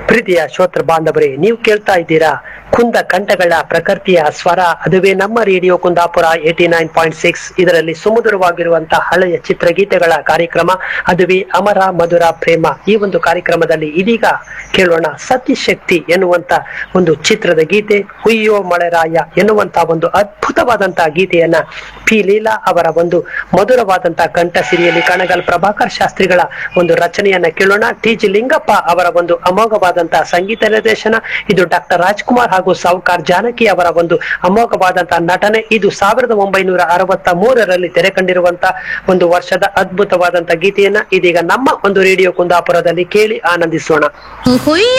ಪ್ರೀತಿಯ ಶ್ರೋತೃ ಬಾಂಧವರೇ ನೀವು ಕೇಳ್ತಾ ಇದ್ದೀರಾ ಕುಂದ ಕಂಠಗಳ ಪ್ರಕೃತಿಯ ಸ್ವರ ಅದುವೇ ನಮ್ಮ radio Kundapura eighty nine point six ಇದರಲ್ಲಿ ಸುಮಧುರವಾಗಿರುವಂತಹ ಹಳೆಯ ಚಿತ್ರಗೀತೆಗಳ ಕಾರ್ಯಕ್ರಮ ಅದುವೇ ಅಮರ ಮಧುರ ಪ್ರೇಮ ಈ ಒಂದು ಕಾರ್ಯಕ್ರಮದಲ್ಲಿ ಇದೀಗ ಕೇಳೋಣ ಸತಿಶಕ್ತಿ ಎನ್ನುವಂತ ಒಂದು ಚಿತ್ರದ ಗೀತೆ ಹುಯ್ಯೋ ಮಳೆರಾಯ ಎನ್ನುವಂತ ಒಂದು ಅದ್ಭುತವಾದಂತಹ ಗೀತೆಯನ್ನ ಪಿ ಲೀಲಾ ಅವರ ಒಂದು ಮಧುರವಾದಂತಹ ಕಂಠ ಸಿರಿಯಲ್ಲಿ ಕಣಗಲ್ ಪ್ರಭಾಕರ್ ಶಾಸ್ತ್ರಿಗಳ ಒಂದು ರಚನೆಯನ್ನ ಕೇಳೋಣ ಟಿ ಜಿ ಲಿಂಗಪ್ಪ ಅವರ ಒಂದು ಅಮೋಘವಾದಂತಹ ಸಂಗೀತ ನಿರ್ದೇಶನ ಇದು ಡಾಕ್ಟರ್ ರಾಜ್ಕುಮಾರ್ ಹಾಗೂ ಸಾವುಕಾರ್ ಜಾನಕಿ ಅವರ ಒಂದು ಅಮೋಘವಾದಂತಹ ನಟನೆ ಇದು ಸಾವಿರದ ಒಂಬೈನೂರ ಅರವತ್ತ ಮೂರರಲ್ಲಿ ತೆರೆ ಕಂಡಿರುವಂತಹ ಒಂದು ವರ್ಷದ ಅದ್ಭುತವಾದಂತಹ ಗೀತೆಯನ್ನ ಇದೀಗ ನಮ್ಮ ಒಂದು ರೇಡಿಯೋ ಕುಂದಾಪುರದಲ್ಲಿ ಕೇಳಿ ಆನಂದಿಸೋಣ ಹುಯ್ಯ